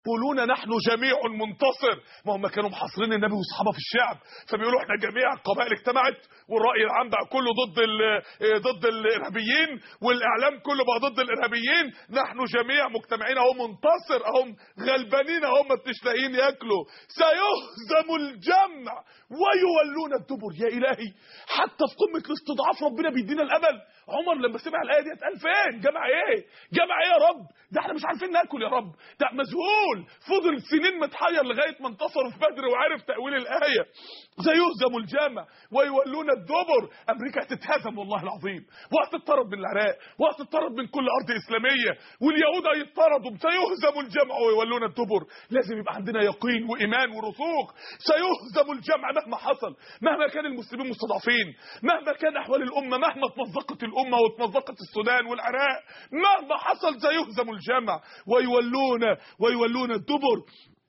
يقولون نحن جميع منتصر ما هم كانوا محاصرين النبي واصحابه في الشعب فبيقولوا احنا جميع القبائل اجتمعت والراي العام بقى كله ضد ال- ضد الارهابيين والاعلام كله بقى ضد الارهابيين نحن جميع مجتمعين اهو منتصر اهم غلبانين اهم مش لاقيين ياكلوا سيهزم الجمع ويولون الدبر يا الهي حتى في قمه الاستضعاف ربنا بيدينا الامل عمر لما سمع الايه ديت قال فين جمع ايه جمع ايه يا رب ده احنا مش عارفين ناكل يا رب ده مذهول فضل سنين متحير لغايه ما انتصروا في بدر وعرف تاويل الايه سيهزم الجامع ويولون الدبر امريكا هتتهزم والله العظيم وهتطرد من العراق وهتطرد من كل ارض اسلاميه واليهود هيطردوا سيهزم الجمع ويولون الدبر لازم يبقى عندنا يقين وايمان ورسوخ سيهزم الجمع مهما حصل مهما كان المسلمين مستضعفين مهما كان احوال الامه مهما اتمزقت الامه واتمزقت السودان والعراق مهما حصل سيهزم الجمع ويولون ويولون الدبر